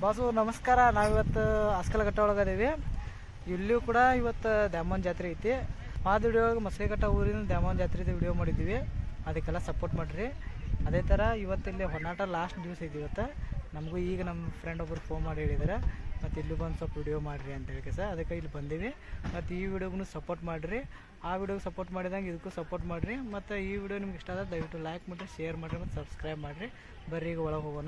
boss ನಮಸ್ಕಾರ ನಾವಿವತ್ತು ಅಸ್ಕಲಘಟ್ಟ ಒಳಗದೇವಿ ಇಲ್ಲಿಯೂ ಕೂಡ ಇವತ್ತು ದ್ಯಾಮೋನ್ ಜಾತ್ರೆ ಐತಿ ಆ ವಿಡಿಯೋ ಮಸರಿಘಟ್ಟ ಊರಿನ ದ್ಯಾಮೋನ್ ಜಾತ್ರೆದು ವಿಡಿಯೋ ಮಾಡಿದ್ದೀವಿ ಅದಕ್ಕೆಲ್ಲ ಸಪೋರ್ಟ್ ಮಾಡಿರಿ ಅದೇ ಥರ ಇವತ್ತು ಇಲ್ಲಿ ಹೊನ್ನಾಟ ಲಾಸ್ಟ್ ದಿವಸ ಐತಿ ಇವತ್ತು ನಮಗೂ ಈಗ ನಮ್ಮ ಫ್ರೆಂಡ್ ಒಬ್ಬರು ಫೋನ್ ಮಾಡಿ ಹೇಳಿದ್ದಾರೆ ಮತ್ತು ಇಲ್ಲಿ ಬಂದು ಸ್ವಲ್ಪ ವಿಡಿಯೋ ಮಾಡಿರಿ ಅಂತ ಹೇಳಿ ಸರ್ ಅದಕ್ಕೆ ಇಲ್ಲಿ ಬಂದೀವಿ ಮತ್ತು ಈ ವಿಡಿಯೋಗೂ ಸಪೋರ್ಟ್ ಮಾಡಿರಿ ಆ ವಿಡಿಯೋಗೆ ಸಪೋರ್ಟ್ ಮಾಡಿದಂಗೆ ಇದಕ್ಕೂ ಸಪೋರ್ಟ್ ಮಾಡಿರಿ ಮತ್ತು ಈ ವಿಡಿಯೋ ನಿಮ್ಗೆ ಇಷ್ಟ ಆದ್ರೆ ದಯವಿಟ್ಟು ಲೈಕ್ ಮಾಡಿರಿ ಶೇರ್ ಮಾಡಿರಿ ಮತ್ತು ಸಬ್ಸ್ಕ್ರೈಬ್ ಮಾಡಿರಿ ಬರ್ರಿ ಈಗ ಒಳಗೆ ಹೋಗೋಣ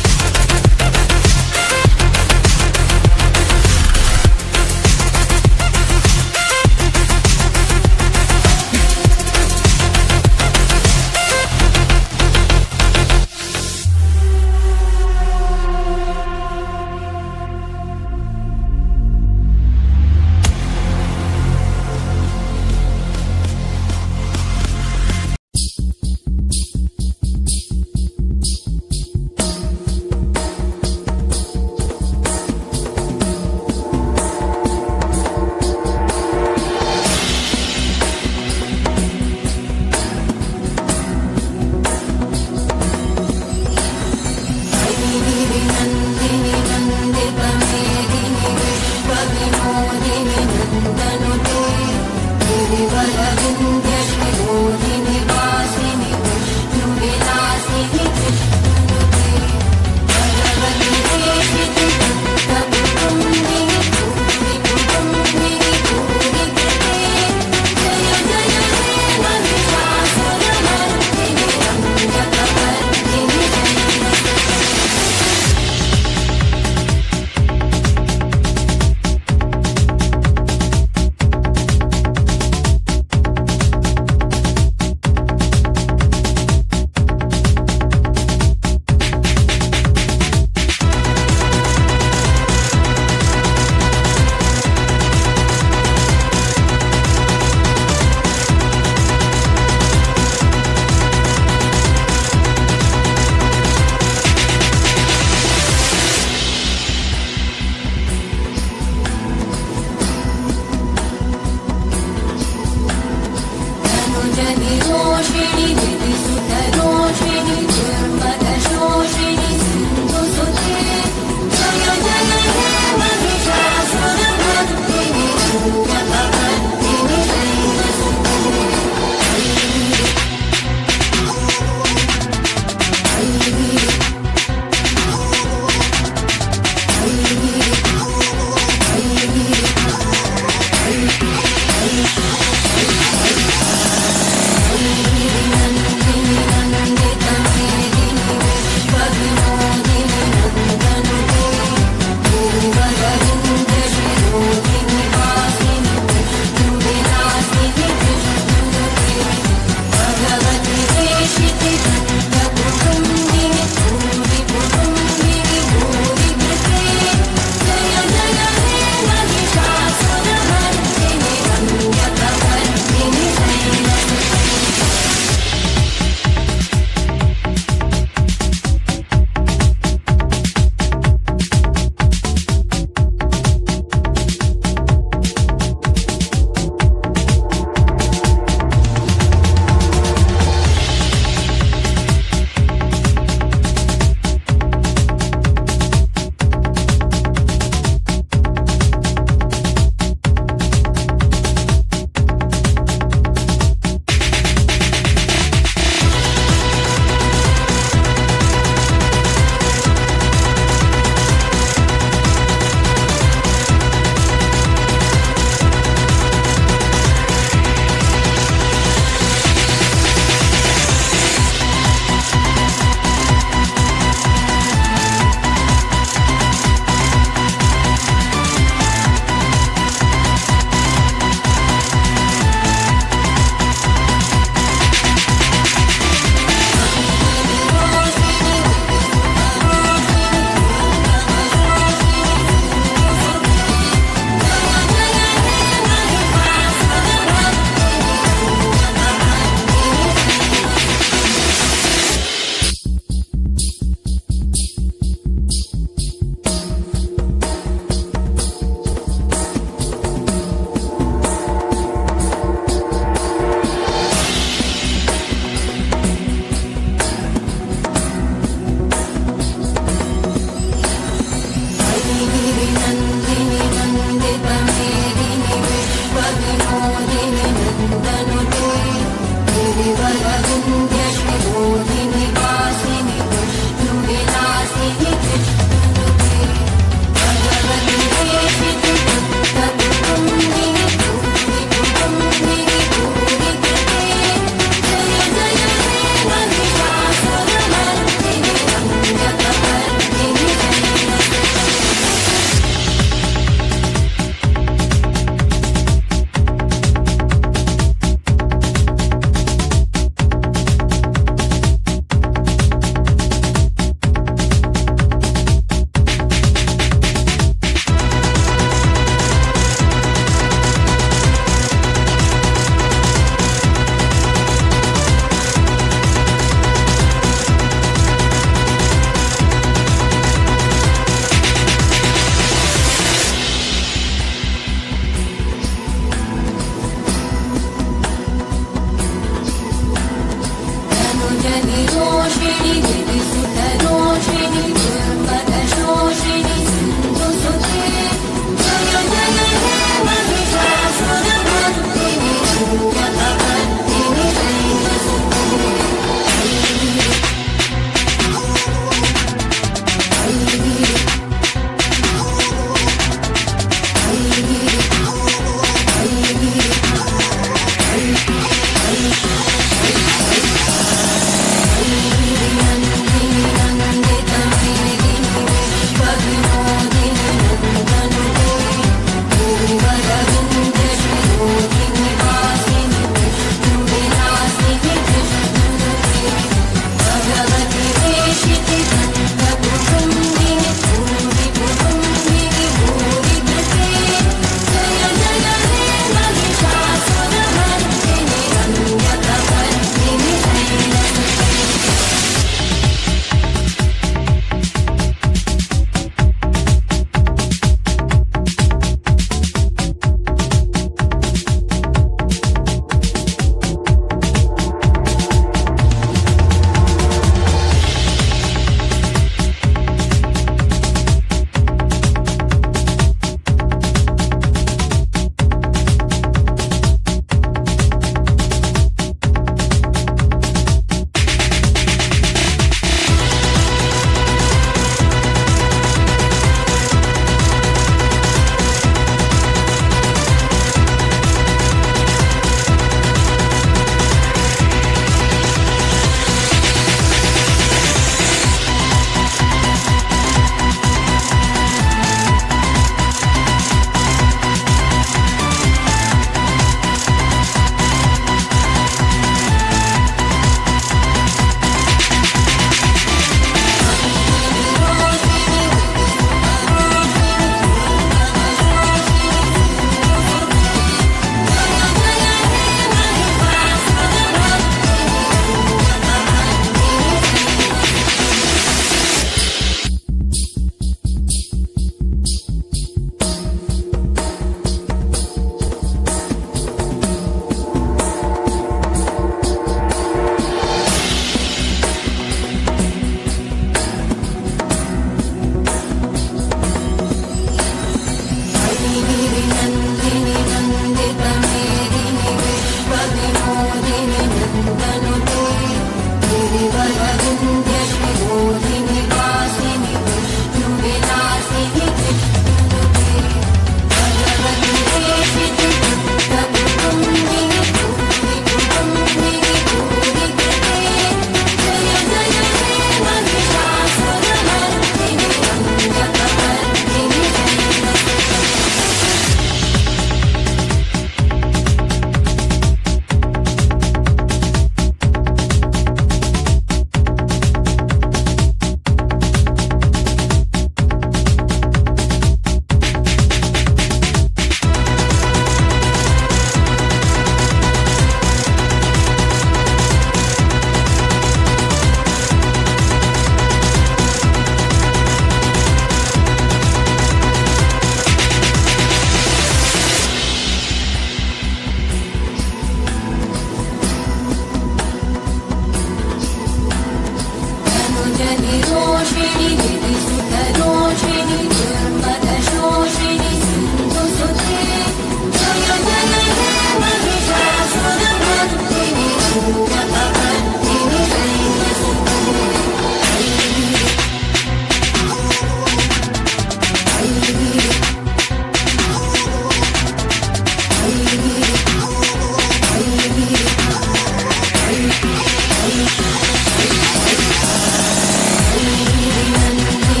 ಿ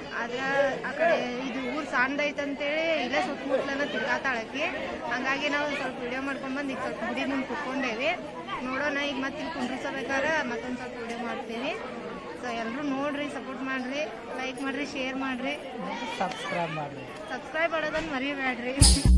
ಆದ್ರೆ ಆ ಕಡೆ ಇದು ಊರು ಸಣ್ಣದೈತೆ ಅಂತೇಳಿ ಇಲ್ಲೇ ಸುತ್ತಮುತ್ತಲನ್ನ ತಿರ್ಗಾತಾಳಕಿ ಹಂಗಾಗಿ ನಾವು ಸ್ವಲ್ಪ ವಿಡಿಯೋ ಮಾಡ್ಕೊಂಡ್ ಬಂದು ಈಗ ಸ್ವಲ್ಪ ಗುಡಿ ಮುಂದೆ ಕುತ್ಕೊಂಡೇವಿ ನೋಡೋಣ ಈಗ ಮತ್ತೆ ಇಲ್ಲಿ ಕುಂಡ್ರಿಸಬೇಕಾರ ಮತ್ತೊಂದು ಸ್ವಲ್ಪ ವಿಡಿಯೋ ಮಾಡ್ತೀವಿ ಸೊ ಎಲ್ಲರೂ ನೋಡ್ರಿ ಸಪೋರ್ಟ್ ಮಾಡ್ರಿ ಲೈಕ್ ಮಾಡ್ರಿ ಶೇರ್ ಮಾಡ್ರಿ ಸಬ್ಸ್ಕ್ರೈಬ್ ಮಾಡಿರಿ ಸಬ್ಸ್ಕ್ರೈಬ್ ಮಾಡೋದನ್ನ ಮರಿಬೇಡ್ರಿ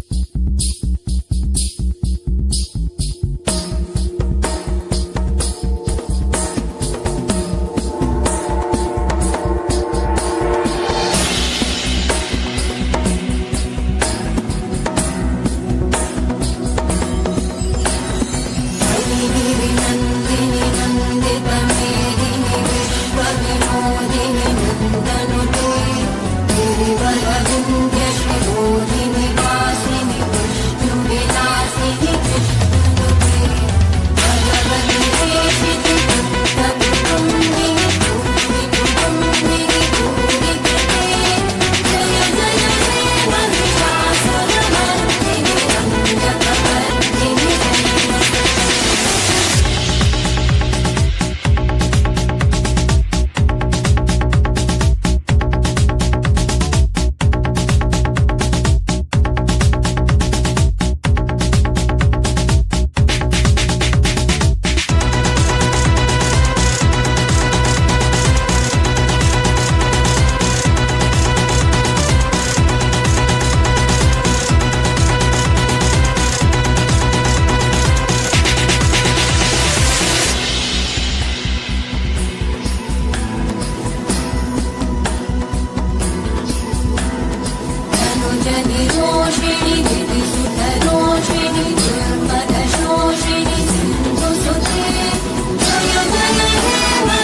रोषिणि गिरिसुतरोषिणि दुर्मदशोषिणि सिन्धुसुते जय जय हे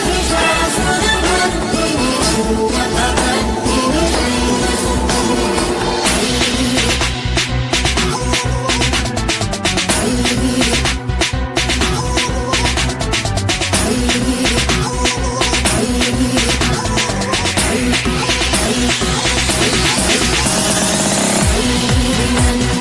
महिषासुरमर्दिनि दुर्गभवर्दिनि ैलसुन्दरी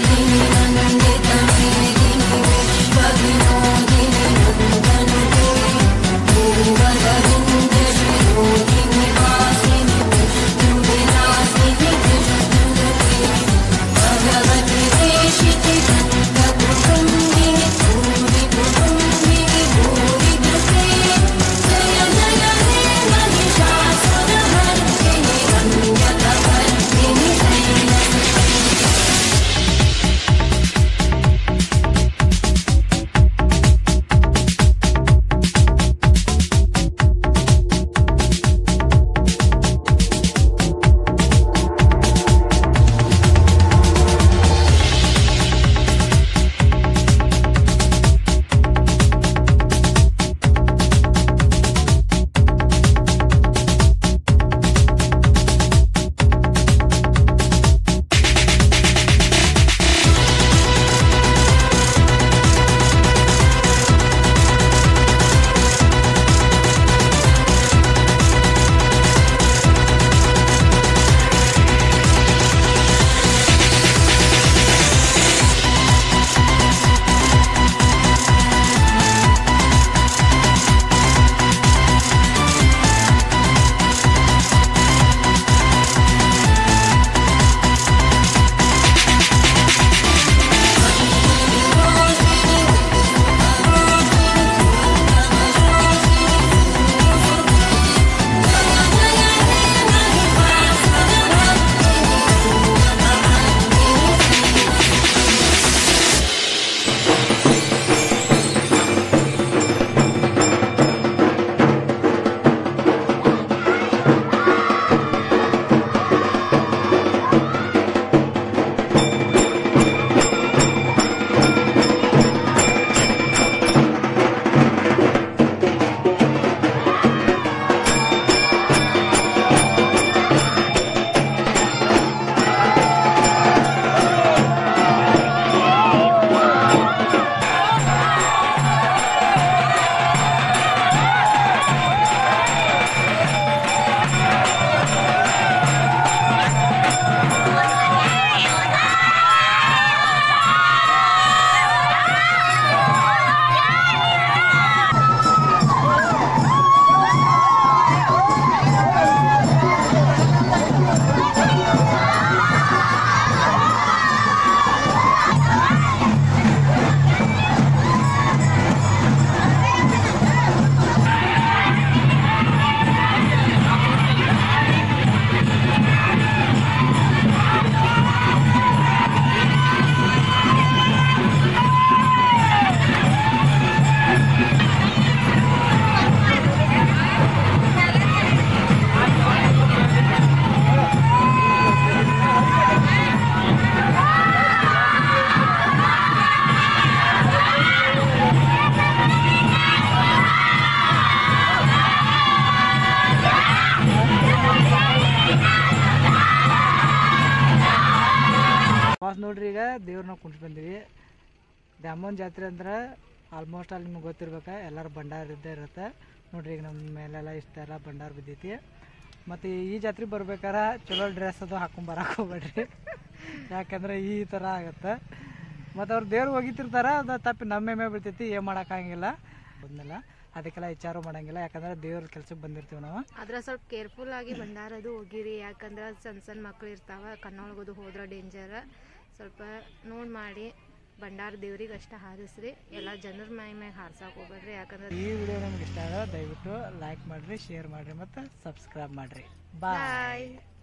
ನೋಡ್ರಿ ಈಗ ದೇವ್ರನ್ನ ಕುಂಟ್ ಬಂದಿವಿ ದ್ಯಾಮೋನ್ ಜಾತ್ರೆ ಅಂದ್ರೆ ಆಲ್ಮೋಸ್ಟ್ ಅಲ್ಲಿ ನಿಮ್ಗೆ ಗೊತ್ತಿರ್ಬೇಕು ಎಲ್ಲರೂ ಭಂಡಾರ ಇದ್ದೇ ಇರುತ್ತೆ ನೋಡ್ರಿ ಈಗ ನಮ್ಮ ಮೇಲೆಲ್ಲ ಇಷ್ಟೆಲ್ಲ ಭಂಡಾರ ಬಿದ್ದೈತಿ ಮತ್ತು ಈ ಜಾತ್ರೆ ಬರ್ಬೇಕಾರೆ ಚಲೋ ಡ್ರೆಸ್ ಅದು ಹಾಕೊಂಡ್ ಬರಕ್ಕೆ ಹೋಗ್ಬೇಡ್ರಿ ಯಾಕಂದ್ರೆ ಈ ಥರ ಆಗುತ್ತೆ ಮತ್ತು ಅವ್ರು ದೇವ್ರು ಹೋಗಿತಿರ್ತಾರೆ ಅದು ತಪ್ಪಿ ನಮ್ಮ ಮೇಲೆ ಬೀಳ್ತೈತಿ ಏನು ಮಾಡೋಕ್ಕಾಗಿಲ್ಲ ಬಂದಿಲ್ಲ ಅದಕ್ಕೆಲ್ಲ ವಿಚಾರ ಮಾಡಂಗಿಲ್ಲ ಯಾಕಂದ್ರೆ ದೇವ್ರ ಕೆಲ್ಸಕ್ಕೆ ಬಂದಿರ್ತೀವಿ ನಾವು ಅದ್ರ ಸ್ವಲ್ಪ ಕೇರ್ಫುಲ್ ಆಗಿ ಭಂಡಾರದು ಹೋಗಿರಿ ಯಾಕಂದ್ರೆ ಸಣ್ಣ ಸಣ್ಣ ಮಕ್ಳು ಇರ್ತಾವ ಕಣ್ಣೊಳಗೋದು ಹೋದ್ರೆ ಡೇಂಜರ್ ಸ್ವಲ್ಪ ನೋಡಿ ಮಾಡಿ ಭಂಡಾರ ದೇವ್ರಿಗೆ ಅಷ್ಟ ಹಾರಿಸ್ರಿ ಎಲ್ಲ ಜನರ ಮೈ ಮ್ಯಾಗ ಹಾರ್ಸಕ್ಕೆ ಹೋಗ್ಬೇಡ್ರಿ ಯಾಕಂದ್ರೆ ಈ ವಿಡಿಯೋ ನಿಮ್ಗೆ ಇಷ್ಟ ಆದ್ರೆ ದಯವಿಟ್ಟು ಲೈಕ್ ಮಾಡಿರಿ ಶೇರ್ ಮಾಡಿರಿ ಮತ್ತು ಸಬ್ಸ್ಕ್ರೈಬ್ ಮಾಡಿರಿ ಬಾಯ್ ಬಾಯ್